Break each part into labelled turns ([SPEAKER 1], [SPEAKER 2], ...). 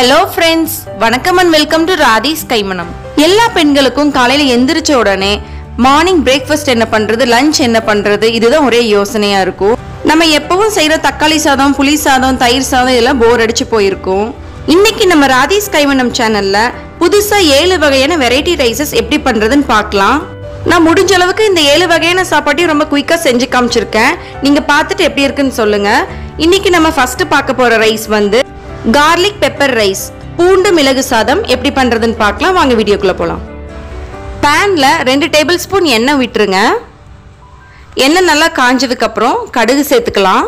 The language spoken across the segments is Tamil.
[SPEAKER 1] ஹலோ ஃப்ரெண்ட்ஸ் வணக்கம் அண்ட் வெல்கம் டு ராதிஸ் கைமணம் எல்லா பெண்களுக்கும் காலையில எந்திரிச்ச உடனே மார்னிங் பிரேக்ஃபாஸ்ட் என்ன பண்றது லஞ்ச் என்ன பண்றது இதுதான் ஒரே யோசனையா இருக்கும் நம்ம எப்பவும் செய்யற தக்காளி சாதம் புளி சாதம் தயிர் சாதம் இதெல்லாம் போர் அடிச்சு போயிருக்கும் இன்னைக்கு நம்ம ராதிஸ் கைமணம் சேனல்ல புதுசா ஏழு வகையான வெரைட்டி ரைசஸ் எப்படி பண்றதுன்னு பார்க்கலாம் நான் முடிஞ்ச அளவுக்கு இந்த ஏழு வகையான சாப்பாட்டையும் ரொம்ப குயிக்கா செஞ்சு காமிச்சிருக்கேன் நீங்க பார்த்துட்டு எப்படி இருக்குன்னு சொல்லுங்க இன்னைக்கு நம்ம ஃபர்ஸ்ட் பார்க்க போற ரைஸ் வந்து கார்லிக் பெப்பர் ரைஸ் பூண்டு மிளகு சாதம் எப்படி பண்றதுன்னு பார்க்கலாம் வாங்க வீடியோக்குள்ள போலாம் பேன்ல ரெண்டு டேபிள் ஸ்பூன் எண்ணெய் விட்டுருங்க எண்ணெய் நல்லா காஞ்சதுக்கு அப்புறம் கடுகு சேர்த்துக்கலாம்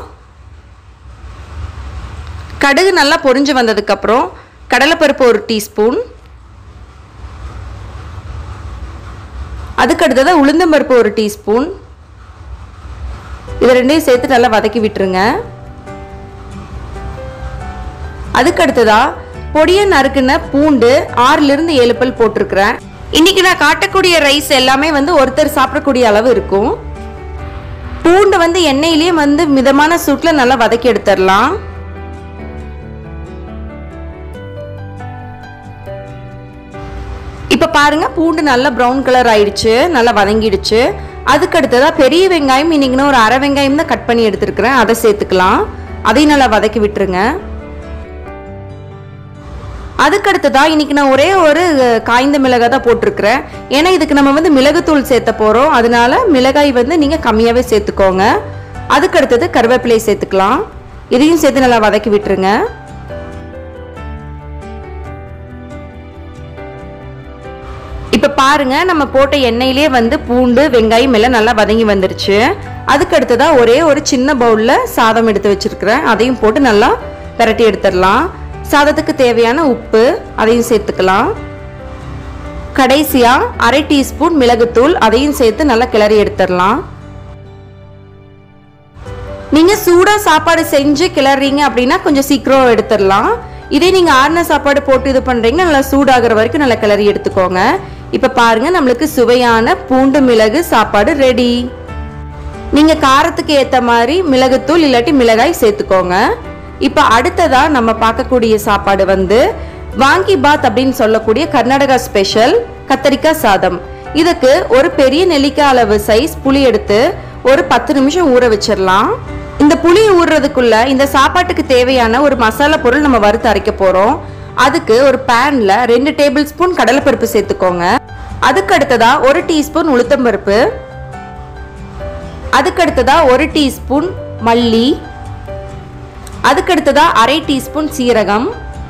[SPEAKER 1] கடுகு நல்லா பொரிஞ்சு வந்ததுக்கு அப்புறம் கடலைப்பருப்பு ஒரு டீஸ்பூன் அதுக்கு அடுத்ததாக உளுந்தம்பருப்பு ஒரு டீஸ்பூன் இது ரெண்டையும் சேர்த்து நல்லா வதக்கி விட்டுருங்க அதுக்கு அடுத்ததா பொடிய நறுக்குன பூண்டு ஆறுலேருந்து ஏழு பல் போட்டிருக்கிறேன் இன்னைக்கு நான் காட்டக்கூடிய ரைஸ் எல்லாமே வந்து ஒருத்தர் சாப்பிடக்கூடிய அளவு இருக்கும் பூண்டு வந்து எண்ணெயிலேயே வந்து மிதமான சூட்டில் நல்லா வதக்கி எடுத்துடலாம் இப்போ பாருங்க பூண்டு நல்லா ப்ரௌன் கலர் ஆயிடுச்சு நல்லா வதங்கிடுச்சு அதுக்கு அடுத்ததா பெரிய வெங்காயம் இன்னைக்கு நான் ஒரு அரை வெங்காயம் தான் கட் பண்ணி எடுத்துருக்கிறேன் அதை சேர்த்துக்கலாம் அதையும் நல்லா வதக்கி விட்டுருங்க அதுக்கு அடுத்ததா இன்னைக்கு நான் ஒரே ஒரு அஹ், காய்ந்த மிளகாய் தான் போட்டிருக்கிறேன் ஏன்னா இதுக்கு நம்ம வந்து மிளகுத்தூள் சேர்த்த போகிறோம் அதனால மிளகாய் வந்து நீங்கள் கம்மியாகவே சேர்த்துக்கோங்க அதுக்கு அடுத்தது கருவேப்பிலை சேர்த்துக்கலாம் இதையும் சேர்த்து நல்லா வதக்கி விட்டுருங்க இப்போ பாருங்க நம்ம போட்ட எண்ணெயிலே வந்து பூண்டு வெங்காயம் எல்லாம் நல்லா வதங்கி வந்துருச்சு அதுக்கு அடுத்ததா ஒரே ஒரு சின்ன பவுல்ல சாதம் எடுத்து வச்சிருக்கிறேன் அதையும் போட்டு நல்லா பிரட்டி எடுத்துடலாம் சாதத்துக்கு தேவையான உப்பு அதையும் சேர்த்துக்கலாம் கடைசியா அரை டீஸ்பூன் மிளகுத்தூள் அதையும் சேர்த்து நல்லா கிளறி எடுத்துடலாம் நீங்க சூடா சாப்பாடு செஞ்சு கிளறீங்க அப்படின்னா கொஞ்சம் சீக்கிரம் எடுத்துடலாம் இதே நீங்க ஆறுன சாப்பாடு போட்டு இது பண்றீங்கன்னா நல்லா சூடாகிற வரைக்கும் நல்லா கிளறி எடுத்துக்கோங்க இப்ப பாருங்க நம்மளுக்கு சுவையான பூண்டு மிளகு சாப்பாடு ரெடி நீங்க காரத்துக்கு ஏத்த மாதிரி மிளகுத்தூள் இல்லாட்டி மிளகாய் சேர்த்துக்கோங்க இப்ப அடுத்ததா நம்ம பார்க்கக்கூடிய சாப்பாடு வந்து வாங்கி பாத் அப்படின்னு சொல்லக்கூடிய கர்நாடகா ஸ்பெஷல் கத்தரிக்காய் சாதம் இதுக்கு ஒரு பெரிய நெல்லிக்காய் அளவு சைஸ் புளி எடுத்து ஒரு பத்து நிமிஷம் ஊற வச்சிடலாம் இந்த புளி ஊறுறதுக்குள்ள இந்த சாப்பாட்டுக்கு தேவையான ஒரு மசாலா பொருள் நம்ம வறுத்து அரைக்க போறோம் அதுக்கு ஒரு பேன்ல ரெண்டு டேபிள் ஸ்பூன் கடலைப்பருப்பு சேர்த்துக்கோங்க அதுக்கு அடுத்ததா ஒரு டீஸ்பூன் உளுத்தம்பருப்பு அதுக்கு அடுத்ததா ஒரு டீஸ்பூன் மல்லி அதுக்கு அடுத்ததா அரை டீஸ்பூன் சீரகம்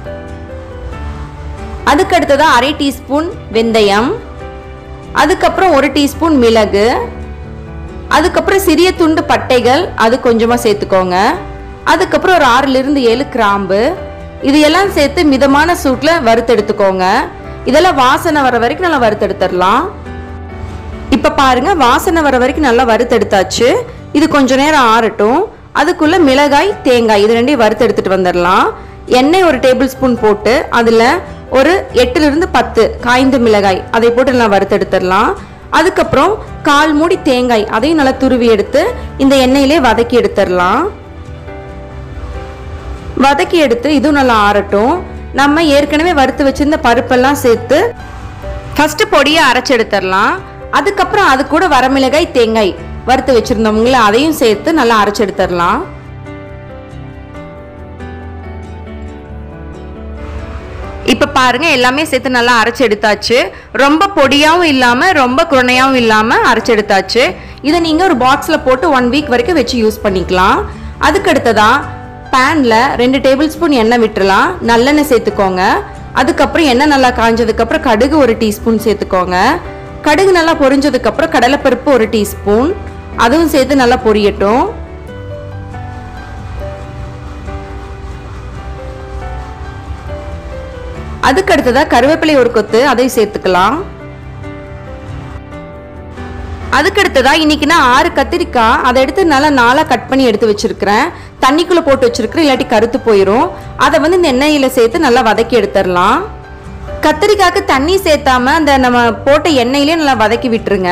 [SPEAKER 1] அதுக்கு அடுத்ததா அரை டீஸ்பூன் வெந்தயம் அதுக்கப்புறம் ஒரு டீஸ்பூன் மிளகு அதுக்கப்புறம் சிறிய துண்டு பட்டைகள் அது கொஞ்சமாக சேர்த்துக்கோங்க அதுக்கப்புறம் ஒரு ஆறிலிருந்து ஏழு கிராம்பு இது எல்லாம் சேர்த்து மிதமான சூட்டில் வறுத்தெடுத்துக்கோங்க இதெல்லாம் வாசனை வர வரைக்கும் நல்லா வறுத்தெடுத்துடலாம் இப்போ பாருங்க வாசனை வர வரைக்கும் நல்லா வறுத்தெடுத்தாச்சு இது கொஞ்ச நேரம் ஆறட்டும் அதுக்குள்ள மிளகாய் தேங்காய் இது ரெண்டையும் வறுத்து எடுத்துட்டு வந்துடலாம் எண்ணெய் ஒரு டேபிள் ஸ்பூன் போட்டு அதில் ஒரு எட்டுல இருந்து பத்து காய்ந்த மிளகாய் அதை போட்டு நல்லா வறுத்து எடுத்துடலாம் அதுக்கப்புறம் கால் மூடி தேங்காய் அதையும் நல்லா துருவி எடுத்து இந்த எண்ணெயிலே வதக்கி எடுத்துடலாம் வதக்கி எடுத்து இதுவும் நல்லா ஆறட்டும் நம்ம ஏற்கனவே வறுத்து வச்சிருந்த பருப்பெல்லாம் சேர்த்து ஃபர்ஸ்ட் பொடியை அரைச்சு எடுத்துடலாம் அதுக்கப்புறம் அது கூட வரமிளகாய் தேங்காய் வறுத்து வச்சிருந்தவங்கள அதையும் சேர்த்து நல்லா அரைச்சு எடுத்துடலாம் இப்போ பாருங்க எல்லாமே சேர்த்து நல்லா அரைச்சு எடுத்தாச்சு ரொம்ப பொடியாவும் இல்லாம ரொம்ப குருணையாவும் இல்லாம அரைச்சு எடுத்தாச்சு இதை நீங்க ஒரு பாக்ஸ்ல போட்டு ஒன் வீக் வரைக்கும் வச்சு யூஸ் பண்ணிக்கலாம் அதுக்கு அடுத்ததா பேன்ல ரெண்டு டேபிள் ஸ்பூன் எண்ணெய் விட்டுறலாம் நல்லெண்ணெய் சேர்த்துக்கோங்க அதுக்கப்புறம் எண்ணெய் நல்லா காஞ்சதுக்கப்புறம் கடுகு ஒரு டீஸ்பூன் சேர்த்துக்கோங்க கடுகு நல்லா பொரிஞ்சதுக்கப்புறம் கடலைப்பருப்பு ஒரு டீஸ்பூன் அதுவும் சேர்த்து நல்லா பொரியட்டும் அதுக்கு அடுத்ததா கருவேப்பிலை ஒரு கொத்து அதையும் சேர்த்துக்கலாம் அதுக்கு அடுத்ததா இன்னைக்கு நான் ஆறு கத்திரிக்காய் அதை எடுத்து நல்லா நாளாக கட் பண்ணி எடுத்து வச்சிருக்கிறேன் தண்ணிக்குள்ள போட்டு வச்சிருக்கிறேன் இல்லாட்டி கருத்து போயிடும் அதை வந்து இந்த எண்ணெயில சேர்த்து நல்லா வதக்கி எடுத்துடலாம் கத்திரிக்காய்க்கு தண்ணி சேர்த்தாம அந்த நம்ம போட்ட எண்ணெயிலே நல்லா வதக்கி விட்டுருங்க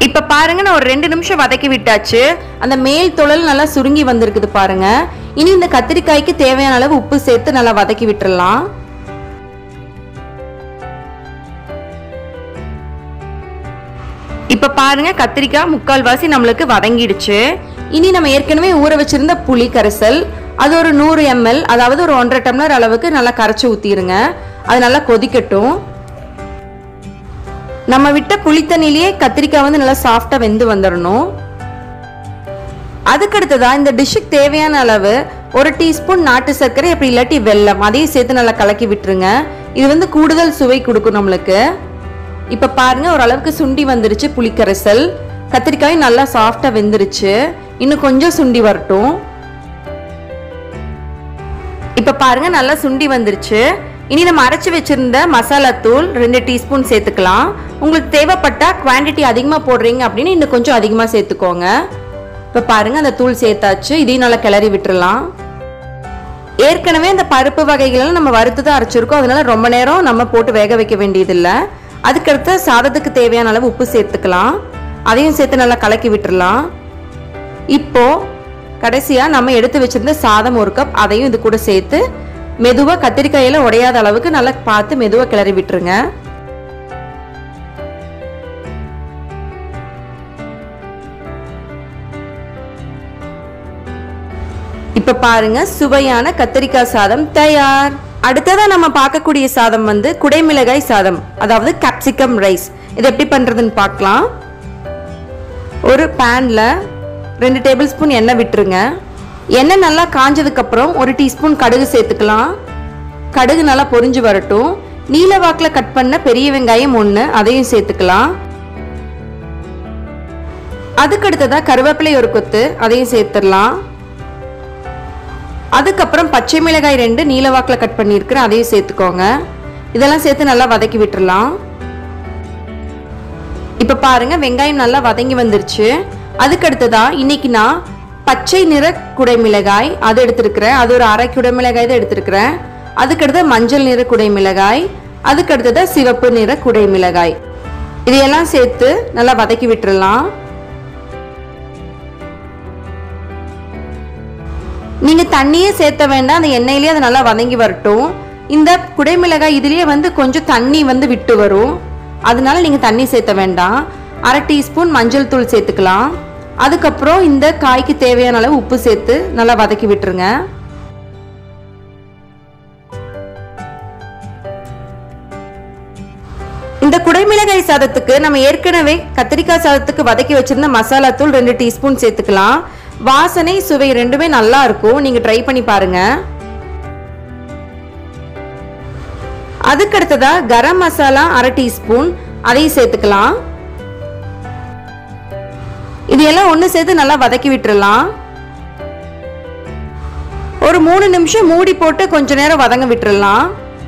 [SPEAKER 1] இப்ப பாருங்க நான் ஒரு ரெண்டு நிமிஷம் வதக்கி விட்டாச்சு அந்த மேல் துழல் நல்லா சுருங்கி வந்திருக்குது பாருங்க இனி இந்த கத்திரிக்காய்க்கு தேவையான அளவு உப்பு சேர்த்து நல்லா வதக்கி விட்டுறலாம் இப்ப பாருங்க கத்திரிக்காய் முக்கால்வாசி நம்மளுக்கு வதங்கிடுச்சு இனி நம்ம ஏற்கனவே ஊற வச்சிருந்த புளி கரைசல் அது ஒரு நூறு எம்எல் அதாவது ஒரு ஒன்றரை டம்ளர் அளவுக்கு நல்லா கரைச்சி ஊத்திருங்க அது நல்லா கொதிக்கட்டும் நம்ம விட்ட புளித்தண்ணிலேயே கத்திரிக்காய் வந்து நல்லா சாஃப்டா வெந்து வந்துடணும் அதுக்கடுத்ததா இந்த டிஷ்ஷுக்கு தேவையான அளவு ஒரு டீஸ்பூன் நாட்டு சர்க்கரை அப்படி இல்லாட்டி வெல்லம் அதையும் சேர்த்து நல்லா கலக்கி விட்டுருங்க இது வந்து கூடுதல் சுவை கொடுக்கும் நம்மளுக்கு இப்ப பாருங்க ஓரளவுக்கு சுண்டி வந்துருச்சு புளிக்கரைசல் கத்திரிக்காயும் நல்லா சாஃப்டா வெந்துருச்சு இன்னும் கொஞ்சம் சுண்டி வரட்டும் இப்ப பாருங்க நல்லா சுண்டி வந்துருச்சு இனி நம்ம அரைச்சு வச்சிருந்த மசாலா தூள் ரெண்டு டீஸ்பூன் சேர்த்துக்கலாம் உங்களுக்கு தேவைப்பட்டா குவாண்டிட்டி அதிகமாக போடுறீங்க அப்படின்னு இன்னும் கொஞ்சம் அதிகமாக சேர்த்துக்கோங்க இப்போ பாருங்க அந்த தூள் சேர்த்தாச்சு இதையும் நல்லா கிளறி விட்டுறலாம் ஏற்கனவே அந்த பருப்பு வகைகள் நம்ம வறுத்து தான் அரைச்சிருக்கோம் அதனால ரொம்ப நேரம் நம்ம போட்டு வேக வைக்க வேண்டியதில்லை அதுக்கடுத்து சாதத்துக்கு தேவையான அளவு உப்பு சேர்த்துக்கலாம் அதையும் சேர்த்து நல்லா கலக்கி விட்டுறலாம் இப்போ கடைசியா நம்ம எடுத்து வச்சிருந்த சாதம் ஒரு கப் அதையும் இது கூட சேர்த்து மெதுவா கத்திரிக்காயில உடையாத அளவுக்கு நல்லா பார்த்து மெதுவா கிளறி விட்டுருங்க இப்ப பாருங்க சுவையான கத்திரிக்காய் சாதம் தயார் அடுத்ததா நம்ம பார்க்கக்கூடிய சாதம் வந்து குடைமிளகாய் சாதம் அதாவது கேப்சிகம் ரைஸ் இது எப்படி பண்றதுன்னு பார்க்கலாம் ஒரு பேன்ல ரெண்டு டேபிள் ஸ்பூன் எண்ணெய் விட்டுருங்க எண்ணெய் நல்லா காஞ்சதுக்கு அப்புறம் ஒரு டீஸ்பூன் கடுகு சேர்த்துக்கலாம் கடுகு நல்லா பொரிஞ்சு வரட்டும் நீல வாக்கில் கட் பண்ண பெரிய வெங்காயம் ஒன்று அதையும் சேர்த்துக்கலாம் அதுக்கு அடுத்ததா கருவேப்பிலை ஒரு கொத்து அதையும் சேர்த்துடலாம் அதுக்கப்புறம் பச்சை மிளகாய் ரெண்டு நீலவாக்கில் கட் பண்ணியிருக்கிறேன் அதையும் சேர்த்துக்கோங்க இதெல்லாம் சேர்த்து நல்லா வதக்கி விட்டுறலாம் இப்போ பாருங்க வெங்காயம் நல்லா வதங்கி வந்துருச்சு அதுக்கு அடுத்ததா இன்னைக்கு நான் பச்சை நிற குடைமிளகாய் அது எடுத்திருக்கிறேன் அது ஒரு அரை குடைமிளகாய் தான் எடுத்திருக்கிறேன் அதுக்கடுத்து மஞ்சள் நிற குடைமிளகாய் அதுக்கு அடுத்ததா சிவப்பு நிற குடைமிளகாய் இதையெல்லாம் சேர்த்து நல்லா வதக்கி விட்டுறலாம் நீங்க தண்ணியே சேர்த்த வேண்டாம் அந்த எண்ணெயிலேயே அது நல்லா வதங்கி வரட்டும் இந்த குடைமிளகாய் இதுலயே வந்து கொஞ்சம் தண்ணி வந்து விட்டு வரும் அதனால நீங்க தண்ணி சேர்த்த வேண்டாம் அரை டீஸ்பூன் மஞ்சள் தூள் சேர்த்துக்கலாம் அதுக்கப்புறம் இந்த காய்க்கு தேவையான அளவு உப்பு சேர்த்து நல்லா வதக்கி விட்டுருங்க இந்த குடைமிளகாய் சாதத்துக்கு நம்ம ஏற்கனவே கத்திரிக்காய் சாதத்துக்கு வதக்கி வச்சிருந்த மசாலா தூள் ரெண்டு டீஸ்பூன் சேர்த்துக்கலாம் வாசனை சுவை ரெண்டுமே நல்லா இருக்கும் நீங்க ட்ரை பண்ணி பாருங்க அதுக்கு அடுத்ததா கரம் மசாலா அரை டீஸ்பூன் அதையும் சேர்த்துக்கலாம் இது எல்லாம் ஒன்று சேர்த்து நல்லா வதக்கி விட்டுறலாம் ஒரு மூணு நிமிஷம் மூடி போட்டு கொஞ்ச நேரம் வதங்க விட்டுறலாம்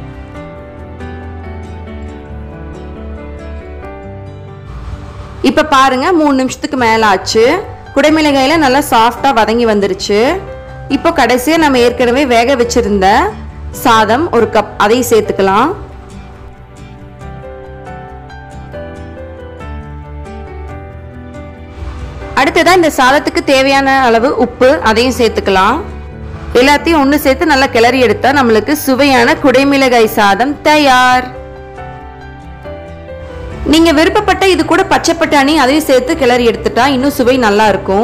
[SPEAKER 1] இப்போ பாருங்க மூணு நிமிஷத்துக்கு மேலே ஆச்சு குடைமிளகாயில நல்லா சாஃப்டாக வதங்கி வந்துருச்சு இப்போ கடைசியாக நம்ம ஏற்கனவே வேக வச்சிருந்த சாதம் ஒரு கப் அதையும் சேர்த்துக்கலாம் அடுத்ததா இந்த சாதத்துக்கு தேவையான அளவு உப்பு அதையும் சேர்த்துக்கலாம் எல்லாத்தையும் ஒன்று சேர்த்து நல்லா கிளறி எடுத்தா நம்மளுக்கு சுவையான குடைமிளகாய் சாதம் தயார் நீங்க விருப்பப்பட்ட இது கூட பச்சை பட்டாணி அதையும் சேர்த்து கிளறி எடுத்துட்டா இன்னும் சுவை நல்லா இருக்கும்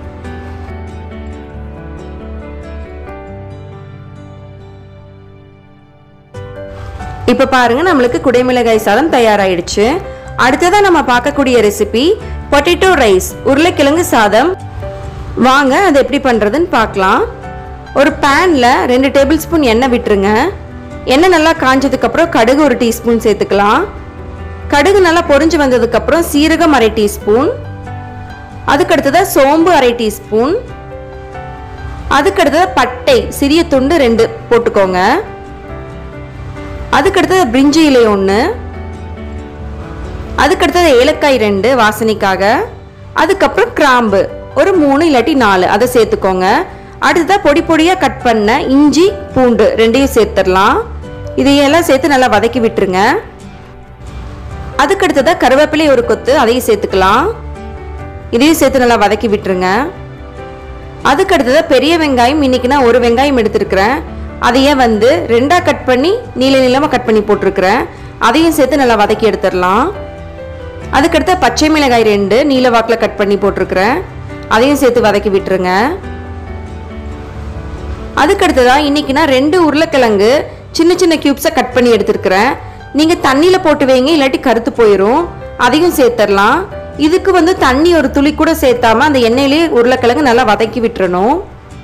[SPEAKER 1] இப்ப பாருங்க நம்மளுக்கு குடைமிளகாய் சாதம் தயாராயிடுச்சு அடுத்ததா நம்ம பார்க்கக்கூடிய ரெசிபி பொட்டேட்டோ ரைஸ் உருளைக்கிழங்கு சாதம் வாங்க அது எப்படி பண்றதுன்னு பார்க்கலாம் ஒரு பேன்ல ரெண்டு டேபிள் ஸ்பூன் எண்ணெய் விட்டுருங்க எண்ணெய் நல்லா காஞ்சதுக்கு அப்புறம் கடுகு ஒரு டீஸ்பூன் சேர்த்துக்கலாம் கடுகு நல்லா பொரிஞ்சு வந்ததுக்கு அப்புறம் சீரகம் அரை டீஸ்பூன் அதுக்கு அடுத்ததா சோம்பு அரை டீஸ்பூன் அதுக்கு அடுத்ததா பட்டை சிறிய துண்டு ரெண்டு போட்டுக்கோங்க அதுக்கு அடுத்தது பிரிஞ்சி இலை ஒன்று அதுக்கு அடுத்தது ஏலக்காய் ரெண்டு வாசனைக்காக அதுக்கப்புறம் கிராம்பு ஒரு மூணு இல்லாட்டி நாலு அதை சேர்த்துக்கோங்க அடுத்ததா பொடி பொடியாக கட் பண்ண இஞ்சி பூண்டு ரெண்டையும் சேர்த்துடலாம் இதையெல்லாம் சேர்த்து நல்லா வதக்கி விட்டுருங்க அதுக்கு அடுத்ததா கருவேப்பிலை ஒரு கொத்து அதையும் சேர்த்துக்கலாம் இதையும் சேர்த்து நல்லா வதக்கி விட்டுருங்க அதுக்கு அடுத்ததாக பெரிய வெங்காயம் இன்னைக்கு நான் ஒரு வெங்காயம் எடுத்திருக்கிறேன் அதையே வந்து ரெண்டாக கட் பண்ணி நீள நீளமாக கட் பண்ணி போட்டிருக்கிறேன் அதையும் சேர்த்து நல்லா வதக்கி எடுத்துடலாம் அதுக்கடுத்த பச்சை மிளகாய் ரெண்டு நீல வாக்கில் கட் பண்ணி போட்டிருக்கிறேன் அதையும் சேர்த்து வதக்கி விட்டுருங்க அதுக்கடுத்ததா இன்னைக்கு நான் ரெண்டு உருளைக்கிழங்கு சின்ன சின்ன கியூப்ஸை கட் பண்ணி எடுத்திருக்கிறேன் நீங்கள் தண்ணியில் போட்டு வைங்க இல்லாட்டி கருத்து போயிடும் அதையும் சேர்த்துடலாம் இதுக்கு வந்து தண்ணி ஒரு துளி கூட சேர்த்தாம அந்த எண்ணெயிலேயே உருளைக்கிழங்கு நல்லா வதக்கி விட்டுறணும்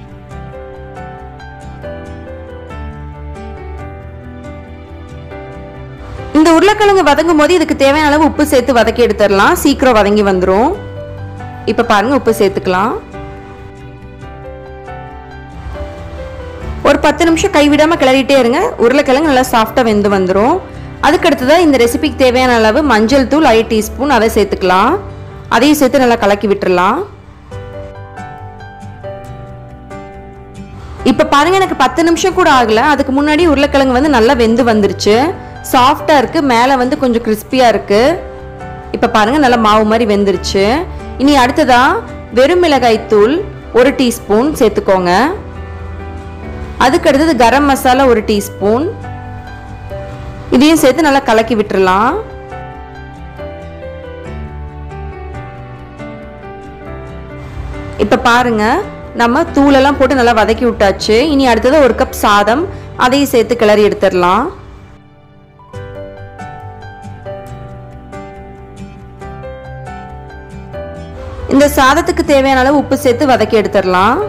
[SPEAKER 1] இந்த உருளைக்கிழங்கு வதங்கும் போது இதுக்கு தேவையான அளவு உப்பு சேர்த்து வதக்கி எடுத்துடலாம் சீக்கிரம் வதங்கி வந்துடும் இப்போ பாருங்க உப்பு சேர்த்துக்கலாம் ஒரு பத்து நிமிஷம் கைவிடாம கிளறிட்டே இருங்க உருளைக்கிழங்கு நல்லா சாஃப்டா வெந்து வந்துடும் அதுக்கு அடுத்ததான் இந்த ரெசிபிக்கு தேவையான அளவு மஞ்சள் தூள் அரை டீஸ்பூன் அதை சேர்த்துக்கலாம் அதையும் சேர்த்து நல்லா கலக்கி விட்டுறலாம் இப்போ பாருங்க எனக்கு பத்து நிமிஷம் கூட ஆகல அதுக்கு முன்னாடி உருளைக்கிழங்கு வந்து நல்லா வெந்து வந்துருச்சு சாஃப்டா இருக்கு மேலே வந்து கொஞ்சம் கிறிஸ்பியா இருக்கு இப்போ பாருங்க நல்லா மாவு மாதிரி வெந்துருச்சு இனி அடுத்ததா வெறும் மிளகாய் தூள் ஒரு டீஸ்பூன் சேர்த்துக்கோங்க அதுக்கு அடுத்தது கரம் மசாலா ஒரு டீஸ்பூன் இதையும் சேர்த்து நல்லா கலக்கி விட்டுறலாம் இப்போ பாருங்க நம்ம தூளெல்லாம் போட்டு நல்லா வதக்கி விட்டாச்சு இனி அடுத்தது ஒரு கப் சாதம் அதையும் சேர்த்து கிளறி எடுத்துடலாம் இந்த சாதத்துக்கு தேவையான அளவு உப்பு சேர்த்து வதக்கி எடுத்துடலாம்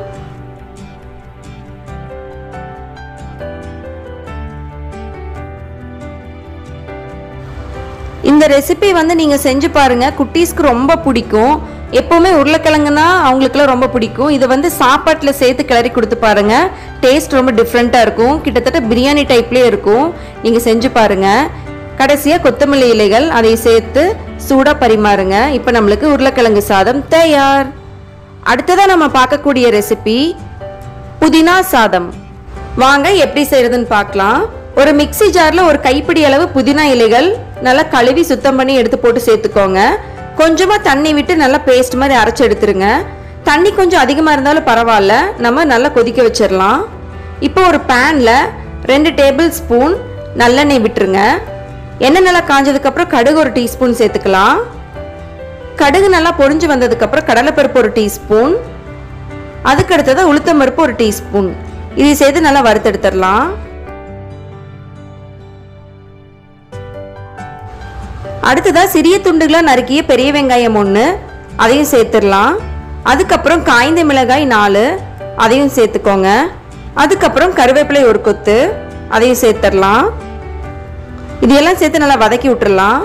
[SPEAKER 1] இந்த ரெசிபி வந்து நீங்கள் செஞ்சு பாருங்க குட்டீஸ்க்கு ரொம்ப பிடிக்கும் எப்போவுமே உருளைக்கிழங்குனா அவங்களுக்குலாம் ரொம்ப பிடிக்கும் இதை வந்து சாப்பாட்டில் சேர்த்து கிளறி கொடுத்து பாருங்க டேஸ்ட் ரொம்ப டிஃப்ரெண்ட்டாக இருக்கும் கிட்டத்தட்ட பிரியாணி டைப்லேயே இருக்கும் நீங்கள் செஞ்சு பாருங்க கடைசியாக கொத்தமல்லி இலைகள் அதை சேர்த்து சூடாக பரிமாறுங்க இப்போ நம்மளுக்கு உருளைக்கிழங்கு சாதம் தயார் அடுத்ததாக நம்ம பார்க்கக்கூடிய ரெசிபி புதினா சாதம் வாங்க எப்படி செய்யறதுன்னு பார்க்கலாம் ஒரு மிக்ஸி ஜார்ல ஒரு கைப்பிடி அளவு புதினா இலைகள் நல்லா கழுவி சுத்தம் பண்ணி எடுத்து போட்டு சேர்த்துக்கோங்க கொஞ்சமா தண்ணி விட்டு நல்லா பேஸ்ட் மாதிரி அரைச்சு எடுத்துருங்க தண்ணி கொஞ்சம் அதிகமாக இருந்தாலும் பரவாயில்ல நம்ம நல்லா கொதிக்க வச்சிடலாம் இப்போ ஒரு பேனில் ரெண்டு டேபிள் ஸ்பூன் நல்லெண்ணெய் விட்டுருங்க எண்ணெய் நல்லா காஞ்சதுக்கப்புறம் கடுகு ஒரு டீஸ்பூன் சேர்த்துக்கலாம் கடுகு நல்லா பொரிஞ்சு வந்ததுக்கப்புறம் கடலைப்பருப்பு ஒரு டீஸ்பூன் அதுக்கு அடுத்தது உளுத்தம் பருப்பு ஒரு டீஸ்பூன் இதை சேர்த்து நல்லா வறுத்தெடுத்துடலாம் அடுத்ததா சிறிய துண்டுகளா நறுக்கிய பெரிய வெங்காயம் ஒன்று அதையும் சேர்த்துடலாம் அதுக்கப்புறம் காய்ந்த மிளகாய் நாலு அதையும் சேர்த்துக்கோங்க அதுக்கப்புறம் கருவேப்பிலை ஒரு கொத்து அதையும் சேர்த்துடலாம் இதையெல்லாம் சேர்த்து நல்லா வதக்கி விட்டுறலாம்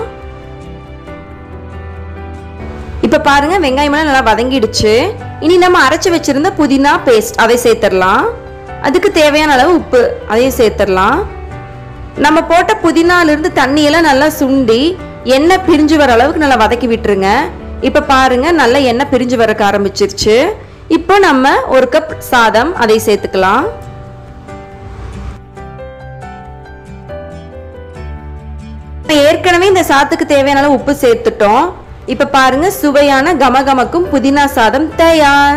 [SPEAKER 1] இப்போ பாருங்க வெங்காயமெல்லாம் நல்லா வதங்கிடுச்சு இனி நம்ம அரைச்சு வச்சிருந்த புதினா பேஸ்ட் அதை சேர்த்துடலாம் அதுக்கு தேவையான அளவு உப்பு அதையும் சேர்த்துடலாம் நம்ம போட்ட புதினாலிருந்து தண்ணியெல்லாம் நல்லா சுண்டி எண்ணெய் பிரிஞ்சு வர அளவுக்கு நல்லா வதக்கி விட்டுருங்க இப்போ பாருங்க நல்லா எண்ணெய் பிரிஞ்சு வரக்க ஆரம்பிச்சிருச்சு இப்போ நம்ம ஒரு கப் சாதம் அதை சேர்த்துக்கலாம் ஏற்கனவே இந்த சாத்துக்கு தேவையான அளவு உப்பு சேர்த்துட்டோம் இப்ப பாருங்க சுவையான கமகமக்கும் புதினா சாதம் தயார்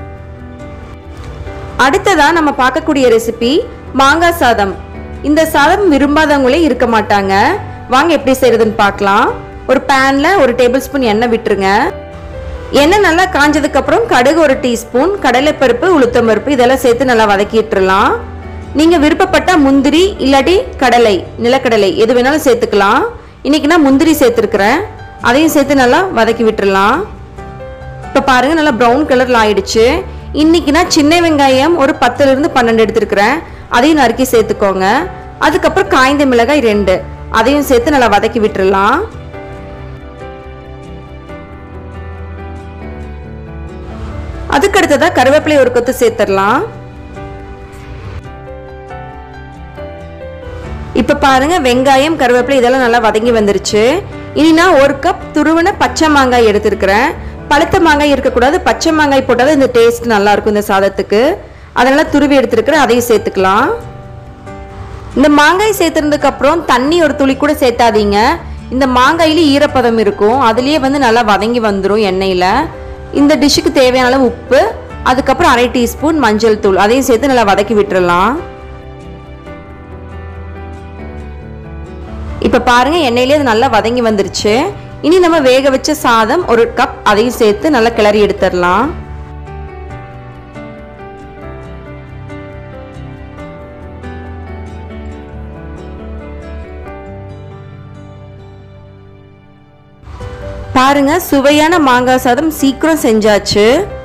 [SPEAKER 1] அடுத்ததா நம்ம பார்க்கக்கூடிய ரெசிபி மாங்காய் சாதம் இந்த சாதம் விரும்பாதவங்களே இருக்க மாட்டாங்க வாங்க எப்படி செய்யறதுன்னு பார்க்கலாம் ஒரு பேன்ல ஒரு டேபிள் ஸ்பூன் எண்ணெய் விட்டுருங்க எண்ணெய் நல்லா காஞ்சதுக்கு அப்புறம் கடுகு ஒரு டீஸ்பூன் கடலைப்பருப்பு உளுத்தம்பருப்பு இதெல்லாம் சேர்த்து நல்லா வதக்கிட்டுலாம் நீங்க விருப்பப்பட்ட முந்திரி இல்லாட்டி கடலை நிலக்கடலை எது வேணாலும் சேர்த்துக்கலாம் இன்னைக்கு நான் முந்திரி சேர்த்துருக்கிறேன் அதையும் சேர்த்து நல்லா வதக்கி விட்டுறலாம் இப்போ பாருங்க நல்லா ப்ரௌன் கலர்ல ஆயிடுச்சு இன்னைக்கு நான் சின்ன வெங்காயம் ஒரு பத்துல இருந்து பன்னெண்டு எடுத்திருக்கிறேன் அதையும் நறுக்கி சேர்த்துக்கோங்க அதுக்கப்புறம் காய்ந்த மிளகாய் ரெண்டு அதையும் சேர்த்து நல்லா வதக்கி விட்டுறலாம் அதுக்கு அடுத்ததா கருவேப்பிலை ஒரு கொத்து சேர்த்துடலாம் இப்ப பாருங்க வெங்காயம் கருவேப்பிலை இதெல்லாம் நல்லா வதங்கி வந்துருச்சு இனி நான் ஒரு கப் துருவன பச்சை மாங்காய் எடுத்திருக்கிறேன் பழுத்த மாங்காய் இருக்கக்கூடாது பச்சை மாங்காய் போட்டால் இந்த டேஸ்ட் நல்லா இருக்கும் இந்த சாதத்துக்கு அதனால துருவி எடுத்திருக்கிறேன் அதையும் சேர்த்துக்கலாம் இந்த மாங்காய் சேர்த்துறதுக்கு அப்புறம் தண்ணி ஒரு துளி கூட சேர்த்தாதீங்க இந்த மாங்காயில ஈரப்பதம் இருக்கும் அதுலயே வந்து நல்லா வதங்கி வந்துடும் எண்ணெயில இந்த டிஷ்ஷுக்கு தேவையான அளவு உப்பு அதுக்கப்புறம் அரை டீஸ்பூன் மஞ்சள் தூள் அதையும் சேர்த்து நல்லா வதக்கி விட்டுறலாம் இப்போ பாருங்க எண்ணெயிலே அது நல்லா வதங்கி வந்துருச்சு இனி நம்ம வேக வச்ச சாதம் ஒரு கப் அதையும் சேர்த்து நல்லா கிளறி எடுத்துடலாம் பாருங்க சுவையான மாங்காய் சாதம் சீக்கிரம் செஞ்சாச்சு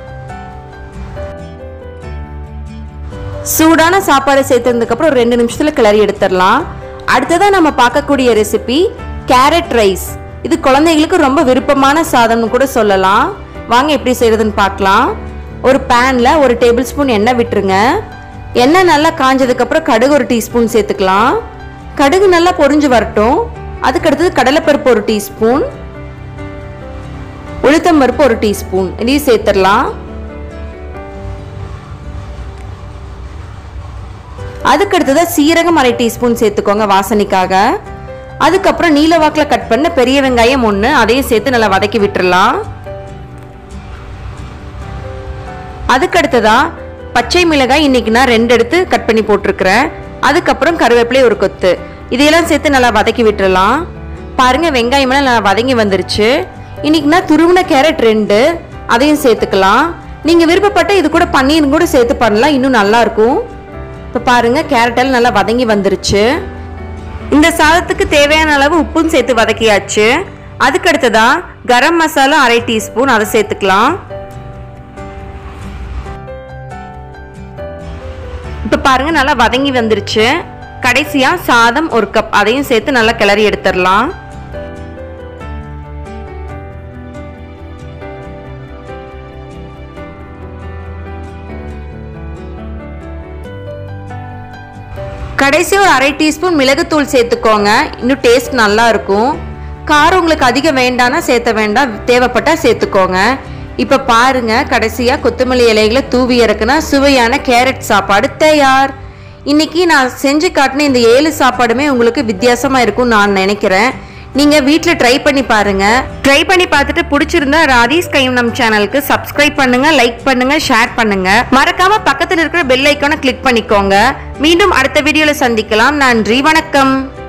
[SPEAKER 1] சூடான சாப்பாடு சேர்த்ததுக்கு அப்புறம் ஒரு ரெண்டு நிமிஷத்துல கிளறி எடுத்துடலாம் அடுத்ததா நம்ம பார்க்கக்கூடிய ரெசிபி கேரட் ரைஸ் இது குழந்தைகளுக்கு ரொம்ப விருப்பமான சாதம்னு கூட சொல்லலாம் வாங்க எப்படி செய்யறதுன்னு பார்க்கலாம் ஒரு பேன்ல ஒரு டேபிள் ஸ்பூன் எண்ணெய் விட்டுருங்க எண்ணெய் நல்லா காஞ்சதுக்கு அப்புறம் கடுகு ஒரு டீஸ்பூன் சேர்த்துக்கலாம் கடுகு நல்லா பொரிஞ்சு வரட்டும் அதுக்கு அடுத்தது கடலைப்பருப்பு ஒரு டீஸ்பூன் உளுத்தம் பருப்பு ஒரு டீஸ்பூன் இதையும் சேர்த்துடலாம் அதுக்கு அடுத்ததாக சீரகம் அரை டீஸ்பூன் சேர்த்துக்கோங்க வாசனைக்காக அதுக்கப்புறம் நீல வாக்கில் கட் பண்ண பெரிய வெங்காயம் ஒன்று அதையும் சேர்த்து நல்லா வதக்கி விட்டுறலாம் அதுக்கு அடுத்ததா பச்சை மிளகாய் இன்னைக்கு நான் ரெண்டு எடுத்து கட் பண்ணி போட்டிருக்கிறேன் அதுக்கப்புறம் கருவேப்பிலை ஒரு கொத்து இதையெல்லாம் சேர்த்து நல்லா வதக்கி விட்டுறலாம் பாருங்க வெங்காயமெல்லாம் நல்லா வதங்கி வந்துருச்சு இன்னைக்கு நான் துருவின கேரட் ரெண்டு அதையும் சேர்த்துக்கலாம் நீங்கள் விருப்பப்பட்ட இது கூட பன்னீர் கூட சேர்த்து பண்ணலாம் இன்னும் நல்லா இருக்கும் இப்போ பாருங்க கேரட் எல்லாம் நல்லா வதங்கி வந்துருச்சு இந்த சாதத்துக்கு தேவையான அளவு உப்பும் சேர்த்து வதக்கியாச்சு அதுக்கு அடுத்ததா கரம் மசாலா அரை டீஸ்பூன் அதை சேர்த்துக்கலாம் இப்போ பாருங்க நல்லா வதங்கி வந்துருச்சு கடைசியா சாதம் ஒரு கப் அதையும் சேர்த்து நல்லா கிளறி எடுத்துடலாம் கடைசி ஒரு அரை டீஸ்பூன் மிளகுத்தூள் சேர்த்துக்கோங்க இன்னும் டேஸ்ட் நல்லா இருக்கும் காரம் உங்களுக்கு அதிகம் வேண்டாம்னா சேர்த்த வேண்டாம் தேவைப்பட்டா சேர்த்துக்கோங்க இப்போ பாருங்க கடைசியாக கொத்தமல்லி இலைகளை தூவி இறக்குனா சுவையான கேரட் சாப்பாடு தயார் இன்னைக்கு நான் செஞ்சு காட்டின இந்த ஏழு சாப்பாடுமே உங்களுக்கு வித்தியாசமா இருக்கும்னு நான் நினைக்கிறேன் நீங்க வீட்டில் ட்ரை பண்ணி பாருங்க ட்ரை பண்ணி பார்த்துட்டு பிடிச்சிருந்தா ராதீஸ் கையும் நம் சேனலுக்கு சப்ஸ்கிரைப் பண்ணுங்க லைக் பண்ணுங்க ஷேர் பண்ணுங்க மறக்காம பக்கத்தில் இருக்கிற பெல் ஐக்கானை கிளிக் பண்ணிக்கோங்க மீண்டும் அடுத்த வீடியோல சந்திக்கலாம் நன்றி வணக்கம்